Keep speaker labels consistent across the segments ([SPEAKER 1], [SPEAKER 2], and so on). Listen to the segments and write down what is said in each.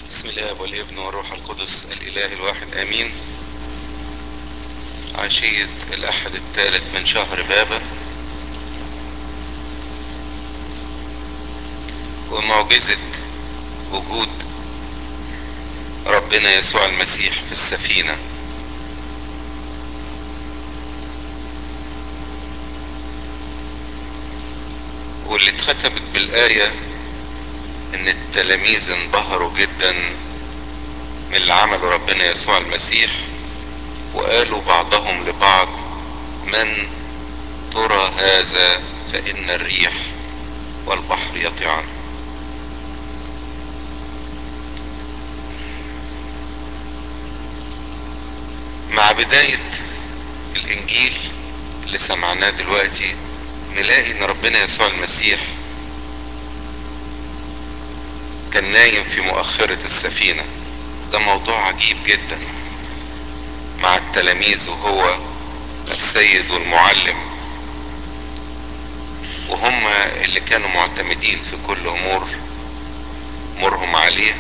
[SPEAKER 1] بسم الله والابن والروح القدس الإله الواحد آمين عشية الأحد الثالث من شهر بابا ومعجزة وجود ربنا يسوع المسيح في السفينة واللي اتختمت بالآية ان التلاميذ انبهروا جدا من اللي عمله ربنا يسوع المسيح وقالوا بعضهم لبعض من ترى هذا فإن الريح والبحر يطيعان مع بداية الإنجيل اللي سمعناه دلوقتي نلاقي إن ربنا يسوع المسيح كان نايم في مؤخرة السفينة ده موضوع عجيب جدا مع التلاميذ وهو السيد والمعلم وهم اللي كانوا معتمدين في كل امور امورهم عليه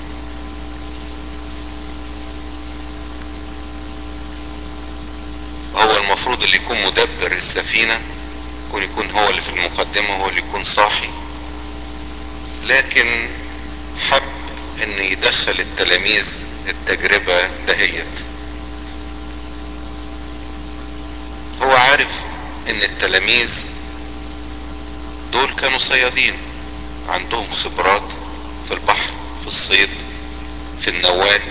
[SPEAKER 1] هو المفروض اللي يكون مدبر السفينة يكون يكون هو اللي في المقدمة هو اللي يكون صاحي لكن حب ان يدخل التلاميذ التجربة دهيت هو عارف ان التلاميذ دول كانوا صيادين عندهم خبرات في البحر في الصيد في النوات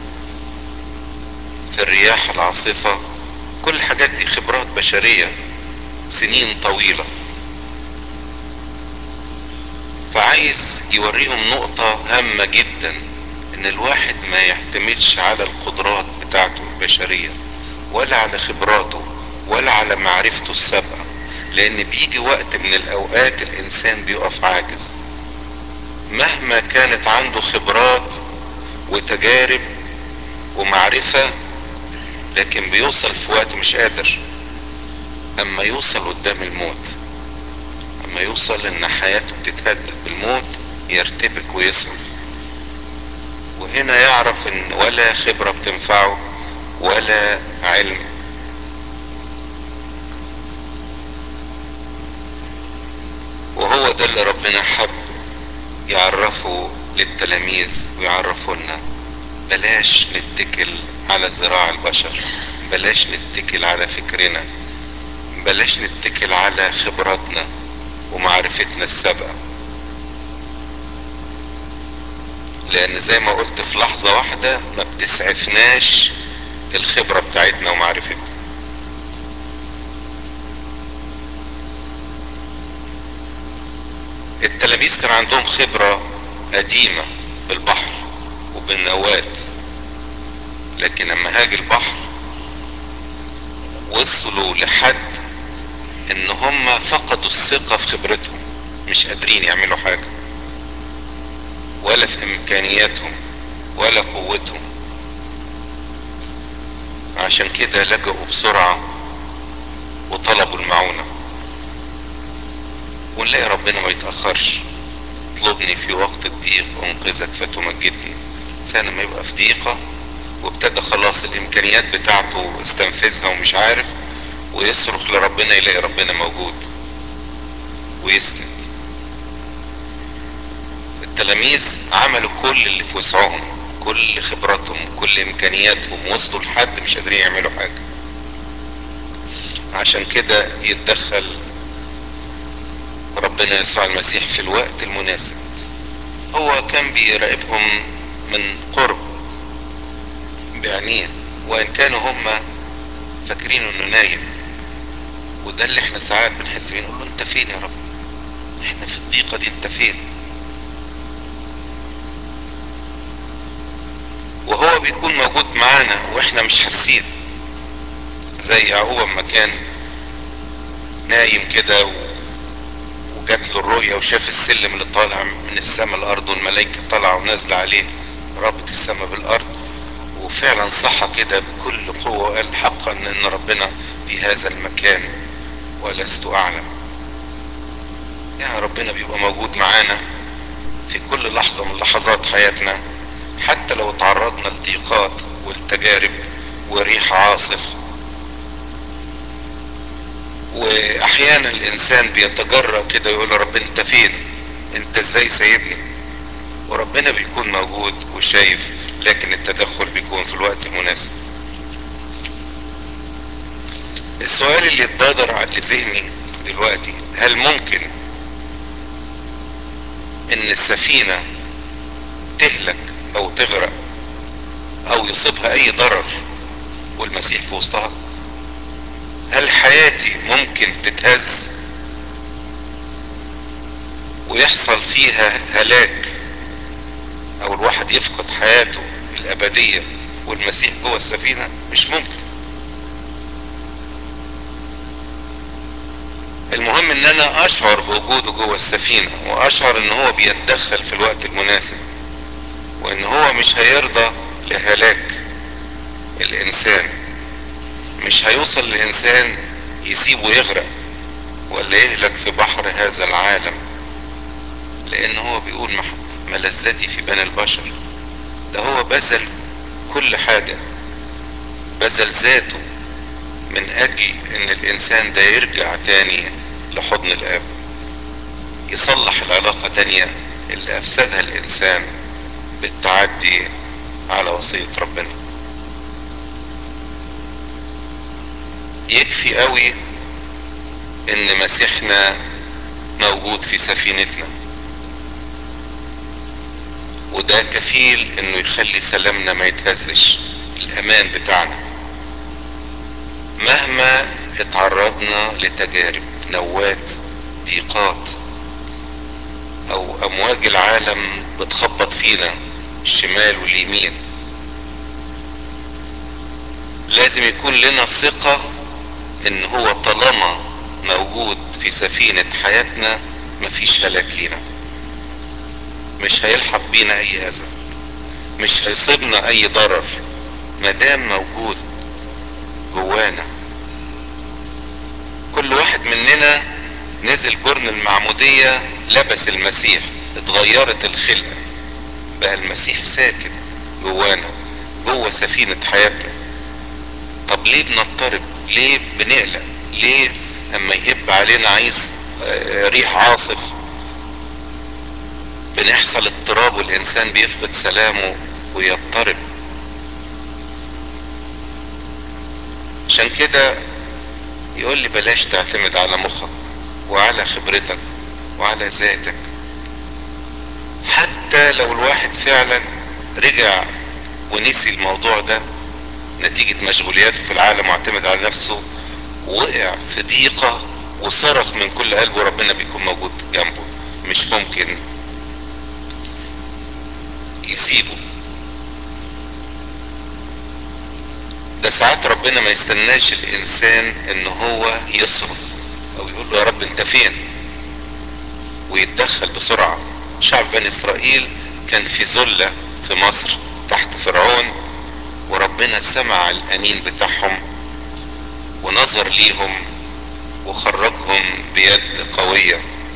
[SPEAKER 1] في الرياح العاصفة كل الحاجات دي خبرات بشرية سنين طويلة فعايز يوريهم نقطة هامة جدا ان الواحد ما يعتمدش على القدرات بتاعته البشرية ولا على خبراته ولا على معرفته السابقة لان بيجي وقت من الاوقات الانسان بيقف عاجز مهما كانت عنده خبرات وتجارب ومعرفة لكن بيوصل في وقت مش قادر اما يوصل قدام الموت اما يوصل ان حياته بتتهدد بالموت يرتبك ويسرف وهنا يعرف ان ولا خبرة بتنفعه ولا علم وهو ده اللي ربنا حب يعرفه للتلاميذ ويعرفه لنا بلاش نتكل على ذراع البشر بلاش نتكل على فكرنا بلاش نتكل على خبراتنا ومعرفتنا السابقة لان زي ما قلت في لحظة واحدة ما بتسعفناش الخبرة بتاعتنا ومعرفتنا التلاميذ كان عندهم خبرة قديمة بالبحر وبالنوات لكن لما هاج البحر وصلوا لحد ان هم فقدوا الثقة في خبرتهم مش قادرين يعملوا حاجة ولا في امكانياتهم ولا قوتهم عشان كده لجأوا بسرعة وطلبوا المعونة ونلاقي ربنا ما يتأخرش اطلبني في وقت الضيق انقذك فتمجدني انسان ما يبقى في ضيقة وابتدى خلاص الامكانيات بتاعته استنفذها ومش عارف ويصرخ لربنا يلاقي ربنا موجود ويسند التلاميذ عملوا كل اللي في وسعهم كل خبراتهم كل امكانياتهم وصلوا لحد مش قادرين يعملوا حاجة عشان كده يتدخل ربنا يسوع المسيح في الوقت المناسب هو كان بيراقبهم من قرب بعينيه وان كانوا هم فاكرين انه نايم وده اللي احنا ساعات بنحس بيه نقول له انت فين يا رب احنا في الضيقة دي انت فين وهو بيكون موجود معانا واحنا مش حاسين زي يعقوب اما كان نايم كده و... وجات له الرؤية وشاف السلم اللي طالع من السماء الارض والملائكة طالعة ونازلة عليه رابط السماء بالارض وفعلا صح كده بكل قوة وقال حقا ان ربنا في هذا المكان ولست اعلم يعني ربنا بيبقى موجود معانا في كل لحظة من لحظات حياتنا تعرضنا لضيقات والتجارب وريح عاصف واحيانا الانسان بيتجرأ كده يقول يا رب انت فين انت ازاي سايبني وربنا بيكون موجود وشايف لكن التدخل بيكون في الوقت المناسب السؤال اللي اتبادر لذهني دلوقتي هل ممكن ان السفينة تهلك او تغرق او يصيبها اي ضرر والمسيح في وسطها هل حياتي ممكن تتهز ويحصل فيها هلاك او الواحد يفقد حياته الابدية والمسيح جوه السفينة مش ممكن المهم ان انا اشعر بوجوده جوه السفينة واشعر ان هو بيتدخل في الوقت المناسب وان هو مش هيرضى لهلاك الانسان مش هيوصل الانسان يسيبه يغرق ولا يهلك في بحر هذا العالم لان هو بيقول ملذتي في بني البشر ده هو بذل كل حاجة بذل ذاته من اجل ان الانسان ده يرجع تاني لحضن الاب يصلح العلاقة تانية اللي افسدها الانسان بالتعدي على وصية ربنا يكفي قوي ان مسيحنا موجود في سفينتنا وده كفيل انه يخلي سلامنا ما يتهزش الامان بتاعنا مهما اتعرضنا لتجارب نوات ضيقات او امواج العالم بتخبط فينا الشمال واليمين لازم يكون لنا ثقة ان هو طالما موجود في سفينة حياتنا مفيش هلاك لينا مش هيلحق بينا اي اذى مش هيصيبنا اي ضرر مادام موجود جوانا كل واحد مننا نزل جرن المعمودية لبس المسيح اتغيرت الخلقة بقى المسيح ساكن جوانا جوه سفينة حياتنا طب ليه بنضطرب ليه بنقلق ليه اما يهب علينا عيس ريح عاصف بنحصل اضطراب والانسان بيفقد سلامه ويضطرب عشان كده يقول لي بلاش تعتمد على مخك وعلى خبرتك وعلى ذاتك حتى لو الواحد فعلا رجع ونسي الموضوع ده نتيجة مشغولياته في العالم واعتمد على نفسه وقع في ضيقة وصرخ من كل قلبه ربنا بيكون موجود جنبه مش ممكن يسيبه ده ساعات ربنا ما يستناش الانسان ان هو يصرخ او يقول له يا رب انت فين ويتدخل بسرعة شعب بني اسرائيل كان في ذلة في مصر تحت فرعون وربنا سمع الانين بتاعهم ونظر ليهم وخرجهم بيد قوية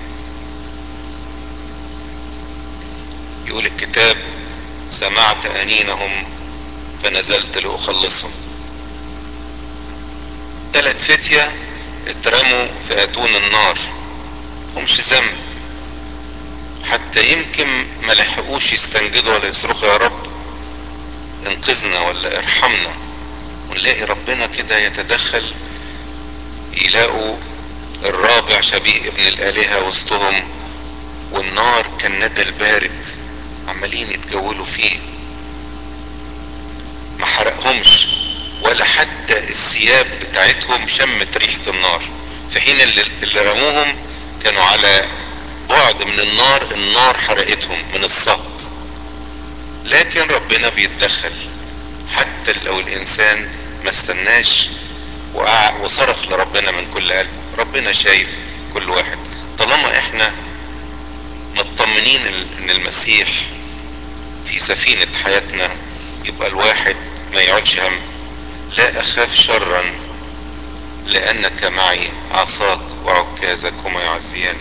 [SPEAKER 1] يقول الكتاب سمعت انينهم فنزلت لاخلصهم ثلاث فتية اترموا في اتون النار همش ذنب حتى يمكن ما لحقوش يستنجدوا ولا يصرخوا يا رب انقذنا ولا ارحمنا ونلاقي ربنا كده يتدخل يلاقوا الرابع شبيه ابن الالهة وسطهم والنار كالندى البارد عمالين يتجولوا فيه ما حرقهمش ولا حتى الثياب بتاعتهم شمت ريحة النار في حين اللي, اللي رموهم كانوا على بعد من النار النار حرقتهم من الصهد لكن ربنا بيتدخل حتى لو الانسان ما استناش وصرخ لربنا من كل قلب ربنا شايف كل واحد طالما احنا مطمنين ان المسيح في سفينة حياتنا يبقى الواحد ما يقعدش هم لا اخاف شرا لانك معي عصاك وعكازك هما يعزيان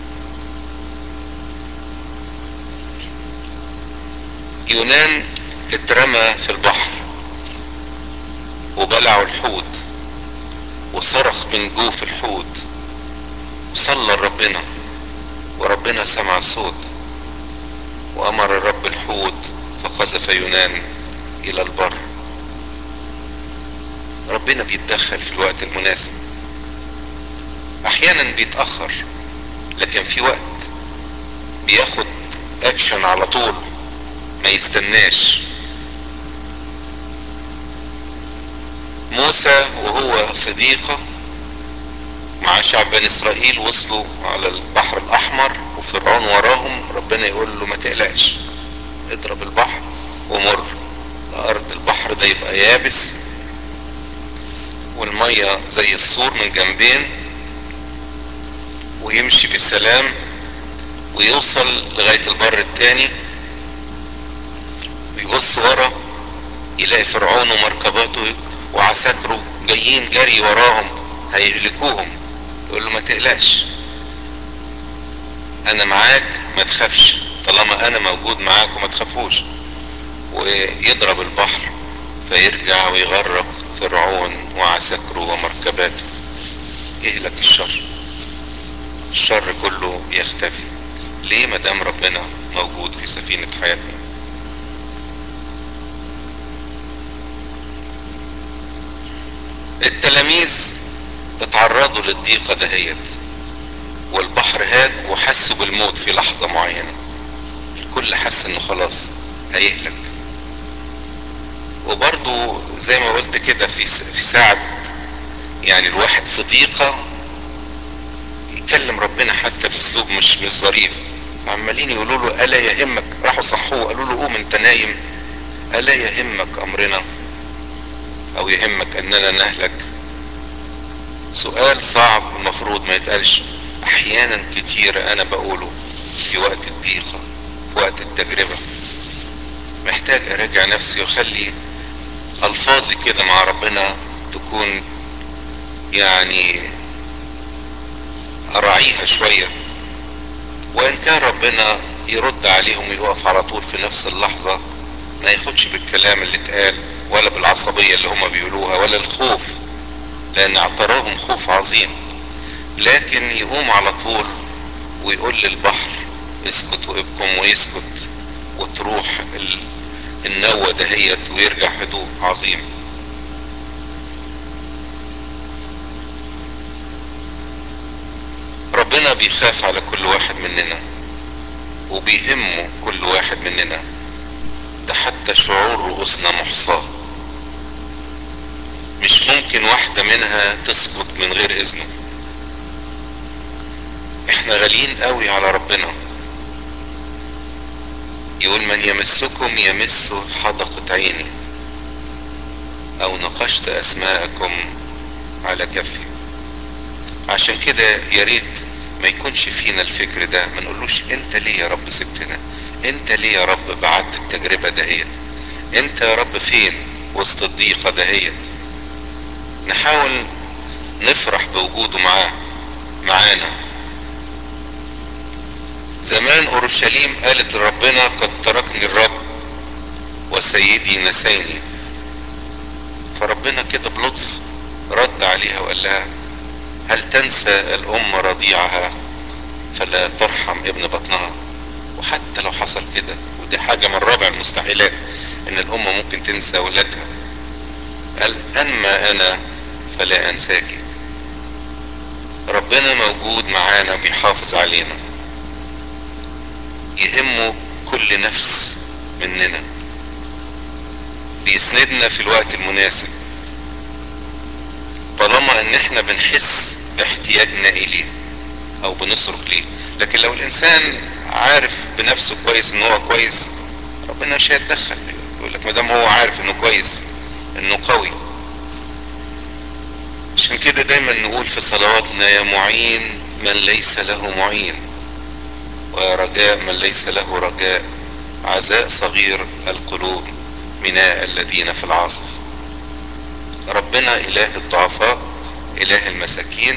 [SPEAKER 1] يونان اترمى في البحر وبلعوا الحوت وصرخ من جوف الحوت وصلى لربنا وربنا سمع الصوت وامر الرب الحوت فقذف يونان الى البر ربنا بيتدخل في الوقت المناسب احيانا بيتاخر لكن في وقت بياخد اكشن على طول ما يستناش موسى وهو في ضيقة مع شعب بني اسرائيل وصلوا على البحر الاحمر وفرعون وراهم ربنا يقول له ما تقلقش اضرب البحر ومر ارض البحر ده يبقى يابس والمية زي السور من جنبين ويمشي بسلام ويوصل لغاية البر التاني ويبص ورا يلاقي فرعون ومركباته وعساكره جايين جري وراهم هيهلكوهم يقول له ما تقلقش انا معاك ما تخافش طالما انا موجود معاك وما تخافوش ويضرب البحر فيرجع ويغرق فرعون وعساكره ومركباته يهلك الشر الشر كله يختفي ليه ما دام ربنا موجود في سفينة حياتنا التلاميذ اتعرضوا للضيقة دهيت والبحر هاج وحسوا بالموت في لحظة معينة الكل حس انه خلاص هيهلك وبرضو زي ما قلت كده في في ساعة يعني الواحد في ضيقة يكلم ربنا حتى باسلوب مش مش ظريف عمالين يقولوا له الا يهمك راحوا صحوه قالوا له قوم انت نايم الا يهمك امرنا او يهمك اننا نهلك سؤال صعب المفروض ما يتقالش احيانا كتير انا بقوله في وقت الضيقة في وقت التجربة محتاج اراجع نفسي واخلي الفاظي كده مع ربنا تكون يعني اراعيها شوية وان كان ربنا يرد عليهم ويقف على طول في نفس اللحظة ما ياخدش بالكلام اللي اتقال ولا بالعصبية اللي هما بيقولوها ولا الخوف لان اعتراهم خوف عظيم لكن يقوم على طول ويقول للبحر اسكت وابكم ويسكت وتروح النوة دهيت ويرجع هدوء عظيم ربنا بيخاف على كل واحد مننا وبيهمه كل واحد مننا ده حتى شعور رؤوسنا محصاه مش ممكن واحدة منها تسقط من غير اذنه احنا غاليين قوي على ربنا يقول من يمسكم يمس حدقة عيني او نقشت اسماءكم على كفي عشان كده يا ريت ما يكونش فينا الفكر ده ما نقولوش انت ليه يا رب سبتنا انت ليه يا رب بعدت التجربة دهيت انت يا رب فين وسط الضيقة دهيت نحاول نفرح بوجوده معاه معانا زمان اورشليم قالت لربنا قد تركني الرب وسيدي نسيني فربنا كده بلطف رد عليها وقال لها هل تنسى الام رضيعها فلا ترحم ابن بطنها وحتى لو حصل كده ودي حاجة من رابع المستحيلات ان الام ممكن تنسى ولادها قال اما انا فلا انساك ربنا موجود معانا بيحافظ علينا يهمه كل نفس مننا بيسندنا في الوقت المناسب طالما ان احنا بنحس باحتياجنا اليه او بنصرخ ليه لكن لو الانسان عارف بنفسه كويس ان هو كويس ربنا مش هيتدخل يقول لك ما دام هو عارف انه كويس انه قوي عشان كده دايما نقول في صلواتنا يا معين من ليس له معين ويا رجاء من ليس له رجاء عزاء صغير القلوب ميناء الذين في العاصف ربنا اله الضعفاء اله المساكين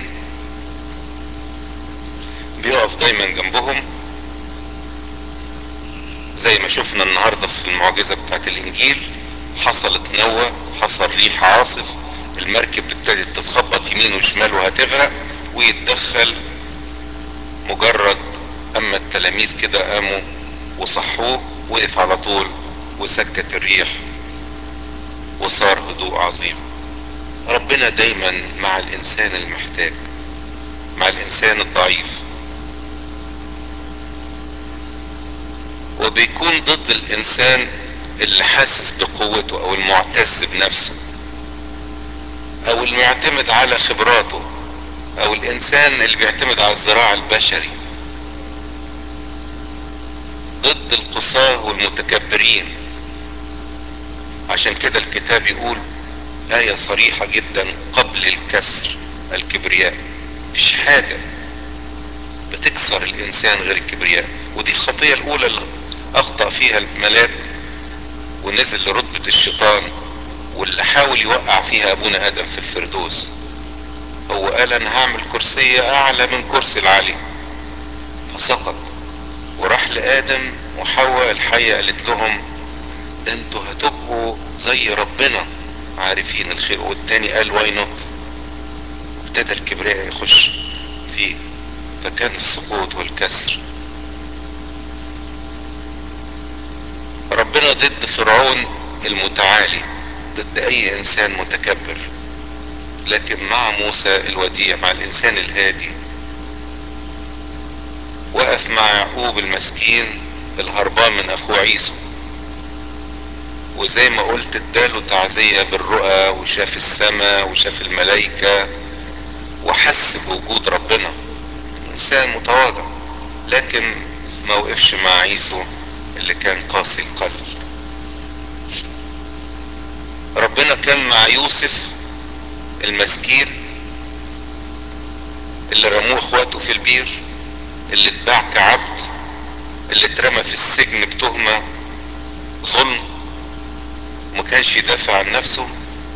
[SPEAKER 1] بيقف دايما جنبهم زي ما شفنا النهاردة في المعجزة بتاعت الانجيل حصلت نوة حصل ريح عاصف المركب ابتدت تتخبط يمين وشمال وهتغرق ويتدخل مجرد اما التلاميذ كده قاموا وصحوه وقف على طول وسكت الريح وصار هدوء عظيم ربنا دايما مع الانسان المحتاج مع الانسان الضعيف وبيكون ضد الانسان اللي حاسس بقوته او المعتز بنفسه او المعتمد على خبراته او الانسان اللي بيعتمد على الزراع البشري ضد القصاه والمتكبرين عشان كده الكتاب يقول آية صريحة جدا قبل الكسر الكبرياء مفيش حاجة بتكسر الإنسان غير الكبرياء ودي الخطية الأولى اللي أخطأ فيها الملاك ونزل لرتبة الشيطان واللي حاول يوقع فيها أبونا آدم في الفردوس هو قال أنا هعمل كرسية أعلى من كرسي العلي فسقط وراح لآدم وحواء الحية قالت لهم ده انتوا هتبقوا زي ربنا عارفين الخير والتاني قال واي نوت ابتدى الكبرياء يخش فيه فكان السقوط والكسر ربنا ضد فرعون المتعالي ضد اي انسان متكبر لكن مع موسى الوديع مع الانسان الهادي وقف مع يعقوب المسكين الهربان من اخوه عيسو وزي ما قلت اداله تعزية بالرؤى وشاف السماء وشاف الملائكة وحس بوجود ربنا انسان متواضع لكن ما وقفش مع عيسو اللي كان قاسي القلب ربنا كان مع يوسف المسكين اللي رموه اخواته في البير اللي اتباع كعبد اللي اترمى في السجن بتهمة ظلم ما كانش يدافع عن نفسه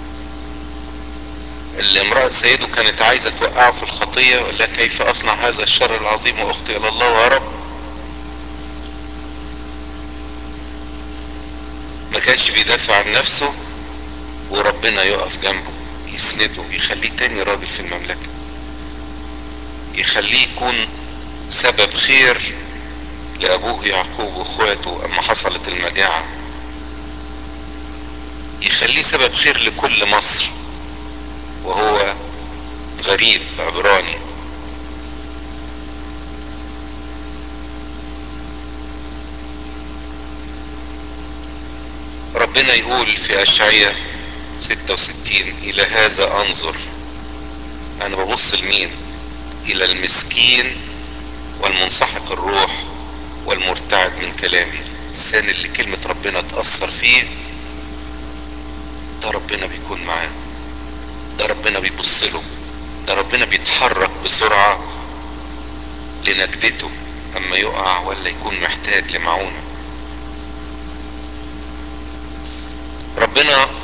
[SPEAKER 1] اللي امرأة سيده كانت عايزة توقعه في الخطية ولا كيف اصنع هذا الشر العظيم واخطي الى الله يا رب ما كانش بيدافع عن نفسه وربنا يقف جنبه يسنده يخليه تاني راجل في المملكة يخليه يكون سبب خير لابوه يعقوب واخواته اما حصلت المجاعة يخليه سبب خير لكل مصر وهو غريب عبراني ربنا يقول في اشعية 66 الى هذا انظر انا ببص لمين الى المسكين والمنسحق الروح والمرتعد من كلامي الانسان اللي كلمة ربنا تأثر فيه ده ربنا بيكون معاه ده ربنا بيبص له ده ربنا بيتحرك بسرعة لنجدته اما يقع ولا يكون محتاج لمعونة ربنا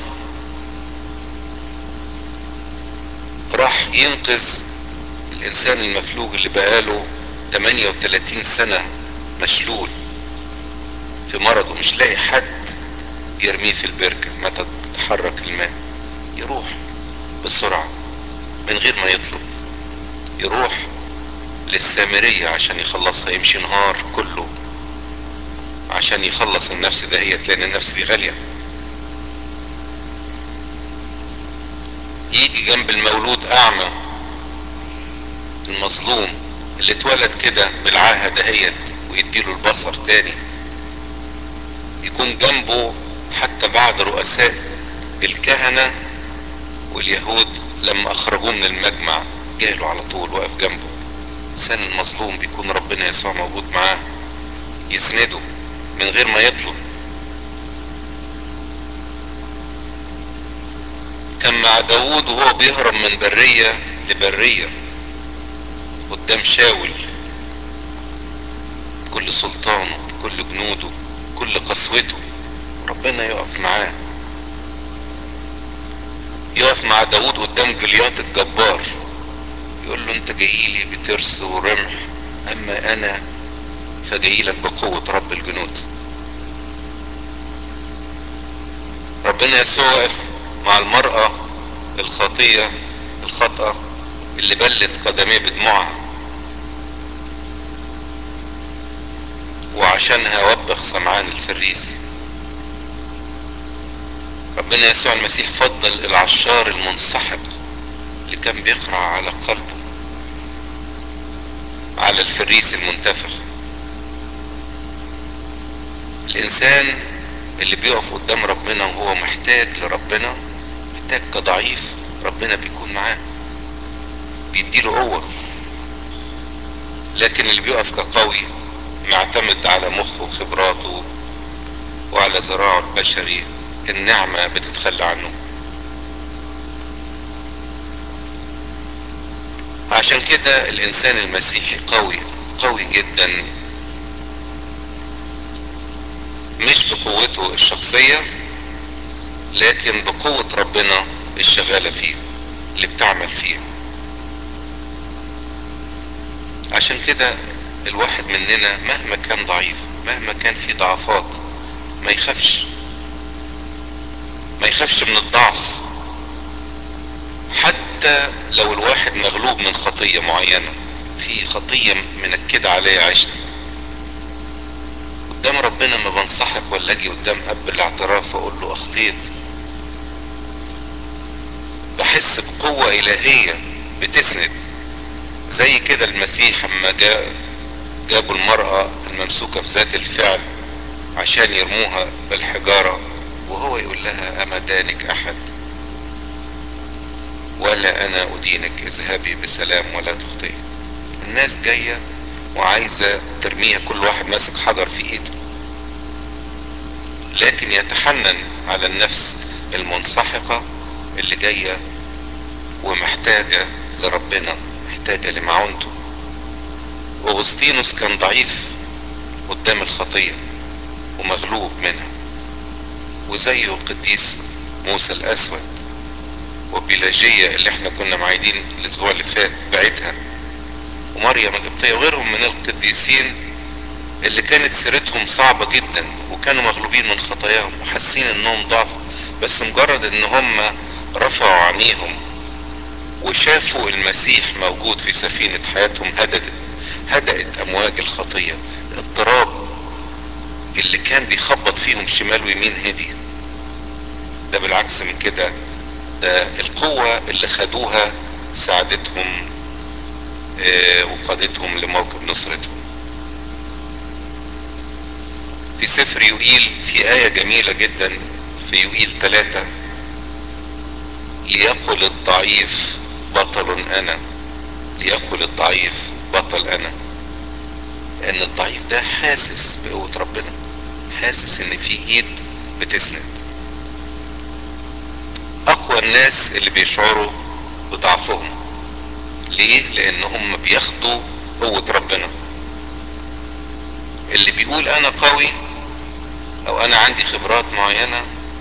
[SPEAKER 1] راح ينقذ الانسان المفلوج اللي بقاله 38 سنة مشلول في مرضه مش لاقي حد يرميه في البركة متى تحرك الماء يروح بسرعة من غير ما يطلب يروح للسامرية عشان يخلصها يمشي نهار كله عشان يخلص النفس دهيت لان النفس دي غالية يجي جنب المولود اعمى المظلوم اللي اتولد كده بالعاهة دهيت ويديله البصر تاني يكون جنبه حتى بعد رؤساء الكهنة واليهود لما اخرجوه من المجمع جاله على طول واقف جنبه الانسان المظلوم بيكون ربنا يسوع موجود معاه يسنده من غير ما يطلب كان مع داود وهو بيهرب من برية لبرية قدام شاول كل سلطانه كل جنوده كل قسوته ربنا يقف معاه يقف مع داود قدام جليات الجبار يقول له انت جاي لي بترس ورمح اما انا فجاي لك بقوة رب الجنود ربنا يسوع وقف مع المرأة الخاطية الخطأ اللي بلت قدميه بدموعها وعشانها وبخ سمعان الفريسي ربنا يسوع المسيح فضل العشار المنسحق اللي كان بيقرع على قلبه على الفريس المنتفخ الانسان اللي بيقف قدام ربنا وهو محتاج لربنا محتاج كضعيف ربنا بيكون معاه بيديله قوة لكن اللي بيقف كقوي معتمد على مخه وخبراته وعلى ذراعه البشري النعمة بتتخلى عنه عشان كده الانسان المسيحي قوي قوي جدا مش بقوته الشخصية لكن بقوة ربنا الشغالة فيه اللي بتعمل فيه عشان كده الواحد مننا مهما كان ضعيف مهما كان فيه ضعفات ما يخافش ما يخافش من الضعف حتى لو الواحد مغلوب من خطية معينة في خطية منكدة عليا عشتي قدام ربنا ما بنصحك ولا اجي قدام اب الاعتراف واقول له اخطيت بحس بقوة الهية بتسند زي كده المسيح اما جاء جابوا المرأة الممسوكة في ذات الفعل عشان يرموها بالحجارة وهو يقول لها أما دانك أحد ولا أنا أدينك اذهبي بسلام ولا تخطئي الناس جاية وعايزة ترميها كل واحد ماسك حجر في ايده لكن يتحنن على النفس المنسحقة اللي جاية ومحتاجة لربنا محتاجة لمعونته أغسطينوس كان ضعيف قدام الخطية ومغلوب منها وزيه القديس موسى الأسود وبيلاجية اللي احنا كنا معايدين الأسبوع اللي فات بعتها ومريم القبطية وغيرهم من القديسين اللي كانت سيرتهم صعبة جدا وكانوا مغلوبين من خطاياهم وحاسين انهم ضعف بس مجرد ان هم رفعوا عينيهم وشافوا المسيح موجود في سفينة حياتهم هددت هدأت امواج الخطية اضطراب اللي كان بيخبط فيهم شمال ويمين هدي ده بالعكس من كده ده القوة اللي خدوها ساعدتهم اه وقادتهم لموكب نصرتهم في سفر يوئيل في آية جميلة جدا في يوئيل ثلاثة ليقل الضعيف بطل أنا ليقل الضعيف بطل أنا لأن الضعيف ده حاسس بقوة ربنا حاسس إن في إيد بتسند أقوى الناس اللي بيشعروا بضعفهم ليه؟ لأن هم بياخدوا قوة ربنا اللي بيقول أنا قوي او انا عندي خبرات معينة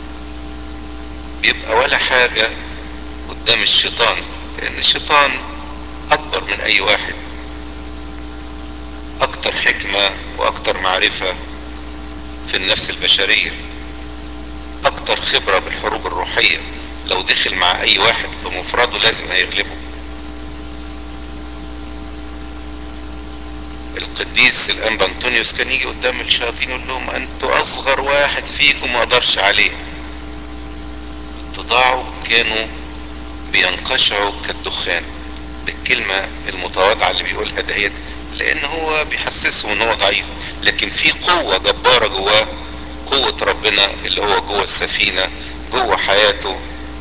[SPEAKER 1] بيبقى ولا حاجة قدام الشيطان لان الشيطان اكبر من اي واحد اكتر حكمة واكتر معرفة في النفس البشرية اكتر خبرة بالحروب الروحية لو دخل مع اي واحد بمفرده لازم هيغلبه القديس الانبا انطونيوس كان يجي قدام الشياطين يقول لهم انتوا اصغر واحد فيكم ما اقدرش عليه اتضاعوا كانوا بينقشعوا كالدخان بالكلمة المتواضعة اللي بيقولها دهيت لان هو بيحسسهم ان هو ضعيف لكن في قوة جبارة جواه قوة ربنا اللي هو جوه السفينة جوه حياته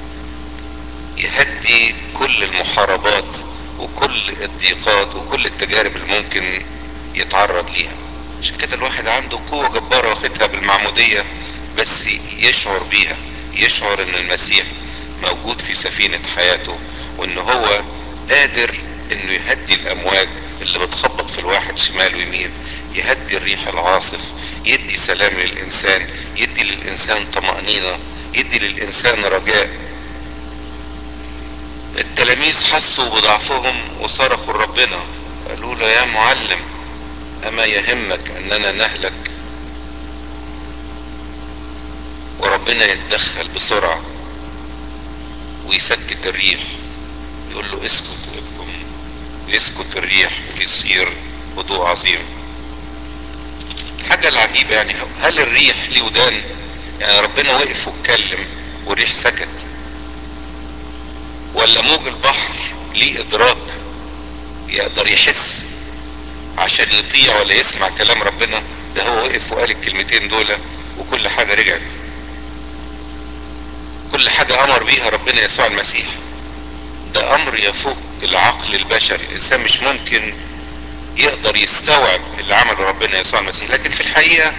[SPEAKER 1] يهدي كل المحاربات وكل الضيقات وكل التجارب اللي ممكن يتعرض ليها عشان كده الواحد عنده قوة جبارة واخدها بالمعمودية بس يشعر بيها يشعر ان المسيح موجود في سفينة حياته وان هو قادر انه يهدي الامواج اللي بتخبط في الواحد شمال ويمين يهدي الريح العاصف يدي سلام للانسان يدي للانسان طمأنينة يدي للانسان رجاء التلاميذ حسوا بضعفهم وصرخوا لربنا قالوا له يا معلم اما يهمك اننا نهلك ربنا يتدخل بسرعة ويسكت الريح يقول له اسكت وابكم ويسكت الريح ويصير هدوء عظيم الحاجة العجيبة يعني هل الريح ليه ودان يعني ربنا وقف واتكلم والريح سكت ولا موج البحر ليه ادراك يقدر يحس عشان يطيع ولا يسمع كلام ربنا ده هو وقف وقال الكلمتين دول وكل حاجة رجعت كل حاجة امر بيها ربنا يسوع المسيح ده امر يفوق العقل البشري الانسان مش ممكن يقدر يستوعب اللي عمله ربنا يسوع المسيح لكن في الحقيقة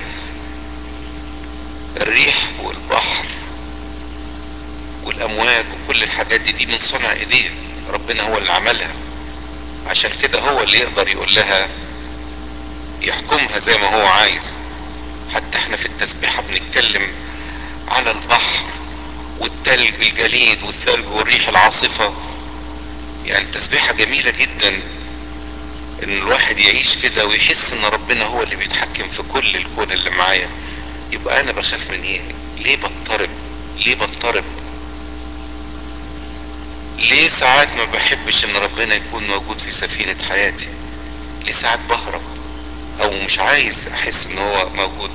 [SPEAKER 1] الريح والبحر والامواج وكل الحاجات دي دي من صنع ايديه ربنا هو اللي عملها عشان كده هو اللي يقدر يقول لها يحكمها زي ما هو عايز حتى احنا في التسبيحة بنتكلم على البحر والتلج الجليد والثلج والريح العاصفة يعني تسبيحة جميلة جدا ان الواحد يعيش كده ويحس ان ربنا هو اللي بيتحكم في كل الكون اللي معايا يبقى انا بخاف من ايه ليه بضطرب ليه بضطرب ليه ساعات ما بحبش ان ربنا يكون موجود في سفينة حياتي ليه ساعات بهرب او مش عايز احس ان هو موجود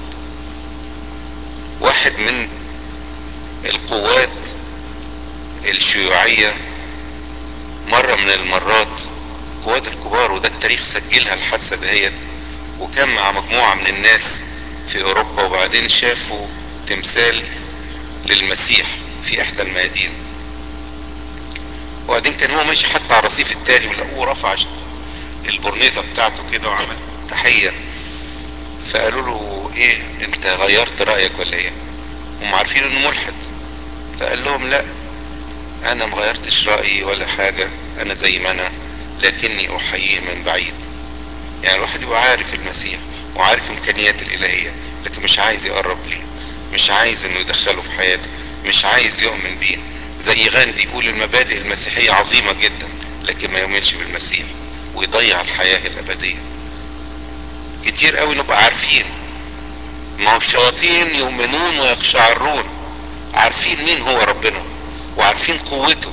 [SPEAKER 1] واحد من القوات الشيوعية مرة من المرات القوات الكبار وده التاريخ سجلها الحادثة دهيت وكان مع مجموعة من الناس في اوروبا وبعدين شافوا تمثال للمسيح في احدى الميادين وبعدين كان هو ماشي حتى على الرصيف التاني ولقوه رفع البرنيطة بتاعته كده وعمل تحية فقالوا له ايه انت غيرت رأيك ولا ايه هم عارفين انه ملحد فقال لهم لا انا مغيرتش رأيي ولا حاجة انا زي ما انا لكني احييه من بعيد يعني الواحد يبقى عارف المسيح وعارف امكانيات الالهية لكن مش عايز يقرب ليه مش عايز انه يدخله في حياته مش عايز يؤمن بيه زي غاندي يقول المبادئ المسيحية عظيمة جدا لكن ما يؤمنش بالمسيح ويضيع الحياة الابدية كتير قوي نبقى عارفين ما هو الشياطين يؤمنون ويقشعرون عارفين مين هو ربنا وعارفين قوته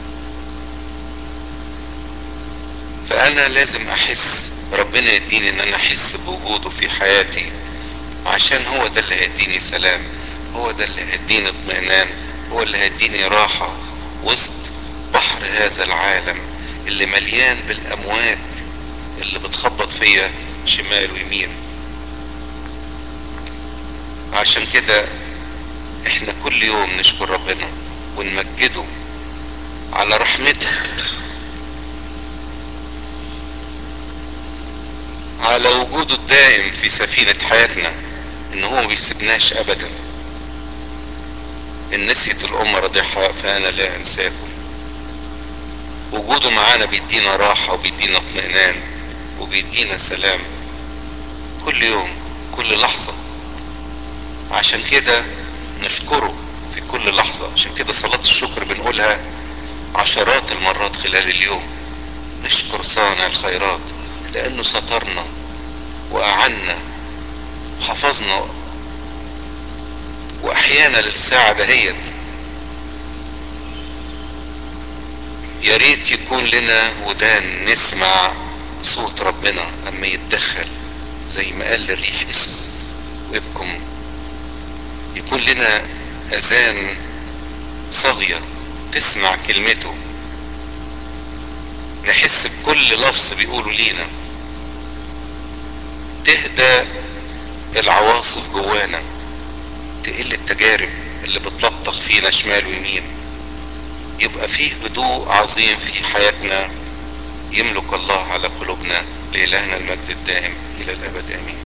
[SPEAKER 1] فانا لازم احس ربنا يديني ان انا احس بوجوده في حياتي عشان هو ده اللي هيديني سلام هو ده اللي هيديني اطمئنان هو اللي هيديني راحة وسط بحر هذا العالم اللي مليان بالامواج اللي بتخبط فيا شمال ويمين عشان كده احنا كل يوم نشكر ربنا ونمجده على رحمته على وجوده الدائم في سفينة حياتنا ان هو ما بيسيبناش ابدا ان نسيت الامة رضيحة فانا لا انساكم وجوده معانا بيدينا راحة وبيدينا اطمئنان وبيدينا سلام كل يوم كل لحظة عشان كده نشكره في كل لحظة عشان كده صلاة الشكر بنقولها عشرات المرات خلال اليوم نشكر صانع الخيرات لانه سترنا واعنا حفظنا واحيانا للساعة دهيت يا ريت يكون لنا ودان نسمع صوت ربنا اما يتدخل زي ما قال للريح اسكت وابكم يكون لنا اذان صاغية تسمع كلمته نحس بكل لفظ بيقوله لينا تهدى العواصف جوانا تقل التجارب اللي بتلطخ فينا شمال ويمين يبقى فيه هدوء عظيم في حياتنا يملك الله على قلوبنا لإلهنا المجد الدائم إلى الأبد آمين